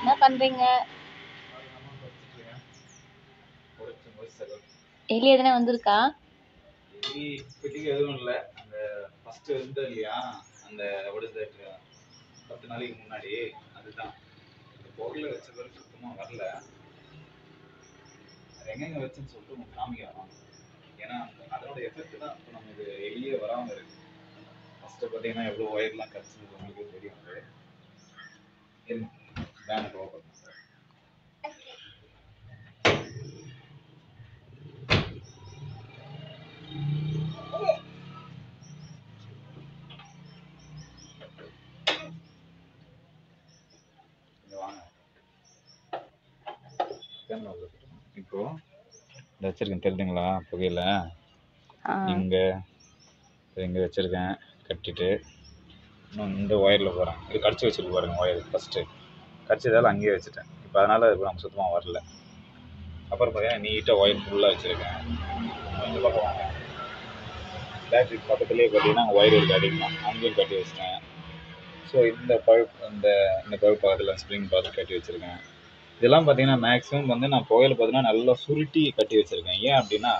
என்ன பண்றீங்க எலி எதனா வந்திருக்கா இப்போதைக்கு எதுவும் இல்லை அந்த ஃபர்ஸ்ட் இருந்தது இல்லையா அந்த what is that, பத்து நாளைக்கு முன்னாடி அதுதான் அந்த பொருளை வச்ச பிறகு சுத்தமாக வரல அது எங்கெங்க வச்சுன்னு சொல்லிட்டு உங்களுக்கு காமிக்க வேணாம் ஏன்னா அந்த- அதனோட எஃபெக்ட் தான் இப்போ நமக்கு வெளியே வராமல் இருக்கு ஃபர்ஸ்ட் பார்த்தீங்கன்னா எவ்வளோ ஒயர்லாம் கடிச்சது உங்களுக்கு தெரியும் அது பேனர் ஓப்பன் இங்க வாங்க கேமரா உள்ள போட்டுருங்க. இப்போ இந்த வச்சிருக்கேன் தெரியுதுங்களா புகையில ஆ, இங்க இங்க வச்சிருக்கேன் கட்டிட்டு இன்னும் இந்த ஒயரில் போகிறேன் இது கடிச்சு வச்சிருக்கு பாருங்க ஒயர் ஃபஸ்ட்டு கடிச்சதால அங்கேயே வச்சுட்டேன் இப்போ அதனால இப்போ நம்ம சுத்தமாக வரல அப்புறம் பார்த்தீங்கன்னா நீட்டாக ஒயர் ஃபுல்லாக வச்சுருக்கேன் இந்த பக்கம் வாங்க பேட்டரி பக்கத்துலேயே பார்த்தீங்கன்னா அங்கே ஒயர் இருக்குது அதிகமாக அங்கேயும் கட்டி வச்சிட்டேன் ஸோ இந்த பழுப் இந்த இந்த பழுப்பு பக்கத்தில் ஸ்ப்ரிங் பார்த்து கட்டி வச்சுருக்கேன் இதெல்லாம் பார்த்தீங்கன்னா மேக்ஸிமம் வந்து நான் புகையில பார்த்தீங்கன்னா நல்லா சுருட்டி கட்டி வச்சுருக்கேன் ஏன் அப்படின்னா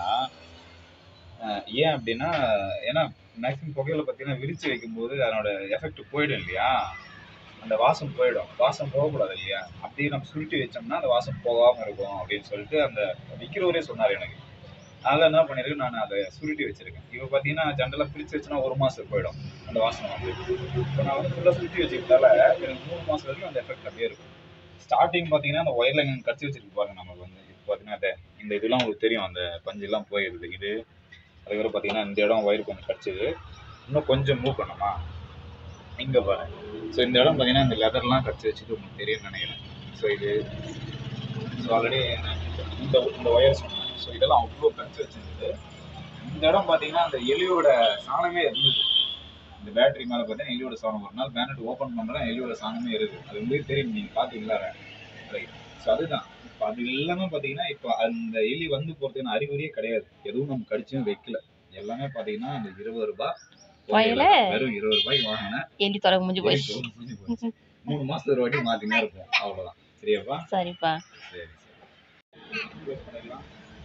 அஹ் ஏன் அப்படின்னா ஏன்னா மேக்ஸிமம் புகையில பார்த்தீங்கன்னா விரிச்சு வைக்கும்போது அதனோட எஃபெக்ட் போயிடும் இல்லையா அந்த வாசம் போயிடும் வாசம் போகக்கூடாது இல்லையா அப்படியே நம்ம சுருட்டி வச்சோம்னா அந்த வாசம் போகாமல் இருக்கும் அப்படின்னு சொல்லிட்டு அந்த விற்கிறவரே சொன்னார் எனக்கு அதனால என்ன பண்ணியிருக்கேன் நான் அதை சுருட்டி வச்சிருக்கேன் இப்போ பார்த்தீங்கன்னா ஜென்ரலாக பிரித்து வச்சுனா ஒரு மாதம் போயிடும் அந்த வாசனை வந்து இப்போ நான் வந்து ஃபுல்லாக சுருட்டி வச்சுக்கிட்டால எனக்கு மூணு மாதம் வரைக்கும் அந்த எஃபெக்ட் அப்படியே இருக்கும் ஸ்டார்டிங் பார்த்தீங்கன்னா அந்த ஒயரில் எங்கே கடிச்சு வச்சிருக்கு பாருங்க நமக்கு வந்து இப்போ பார்த்தீங்கன்னா அந்த இந்த இதெல்லாம் உங்களுக்கு தெரியும் அந்த பஞ்செல்லாம் போயிடுது இது அதுக்கப்புறம் பார்த்தீங்கன்னா இந்த இடம் ஒயர் கொஞ்சம் கடிச்சது இன்னும் கொஞ்சம் மூவ் பண்ணுமா இங்கே பாருங்க ஸோ இந்த இடம் பார்த்தீங்கன்னா இந்த லெதர்லாம் கடிச்சு வச்சுட்டு உங்களுக்கு தெரியும்னு நினைக்கிறேன் ஸோ இது ஸோ ஆல்ரெடி இந்த இந்த ஒயர் சொன்னேன் ஸோ இதெல்லாம் அவ்வளோ கடிச்சு வச்சிருந்தது இந்த இடம் பார்த்தீங்கன்னா அந்த எலியோட சாணமே இருந்தது இந்த பேட்டரி மேலே பார்த்தீங்கன்னா எலியோட சாணம் ஒரு நாள் பேனட் ஓப்பன் பண்ணுறேன் எலியோட சாணமே இருக்குது அது உங்களுக்கு தெரியும் நீங்கள் பார்த்தீங்களா ரைட் ஸோ அதுதான் இப்போ அது எல்லாமே பார்த்தீங்கன்னா இப்போ அந்த எலி வந்து போகிறதுக்கு அறிகுறியே கிடையாது எதுவும் நம்ம கடிச்சும் வைக்கல எல்லாமே பார்த்தீங்கன்னா அந்த இருபது ரூபாய் வயல? வெறும் இருபது ரூபாய்க்கு வாங்கினேன் எலி தொலை முடிஞ்சு போயிடுச்சு முடிஞ்சு போச்சு. மூணு மாசத்துக்கு ஒரு வாட்டி மாத்தினே இருப்போம் அவ்வளவுதான் சரியாப்பா சரிப்பா சரி சரி Close பண்ணிடலாம்.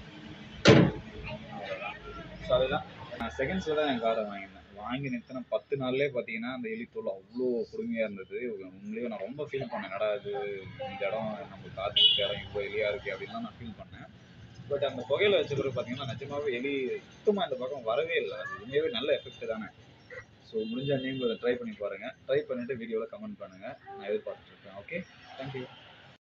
அவ்வளவுதான். So, அதுதான் நான் செகண்ட்ஸில் தான் என் காரை வாங்கினேன் வாங்கி நிறுத்தின பத்து நாள்லேயே பார்த்தீங்கன்னா அந்த எலித்தோல் அவ்வளோ கொடுமையாக இருந்தது உண்மையிலேயே நான் ரொம்ப ஃபீல் பண்ணேன் நடா இது இந்த இடம் நம்ம காத்து இடம் இப்போ எலியாக இருக்குது அப்படின்லாம் நான் ஃபீல் பண்ணேன் பட் அந்த புகையில வச்ச பிறகு பார்த்தீங்கன்னா நிஜமாவே எலி சுத்தமாக இந்த பக்கம் வரவே இல்லை அது உண்மையாகவே நல்ல எஃபெக்ட் தானே ஸோ முடிஞ்ச நீங்களும் அதை ட்ரை பண்ணி பாருங்கள் ட்ரை பண்ணிவிட்டு வீடியோவில் கமெண்ட் பண்ணுங்கள் நான் எதிர்பார்த்துட்ருக்கேன் ஓகே தேங்க்யூ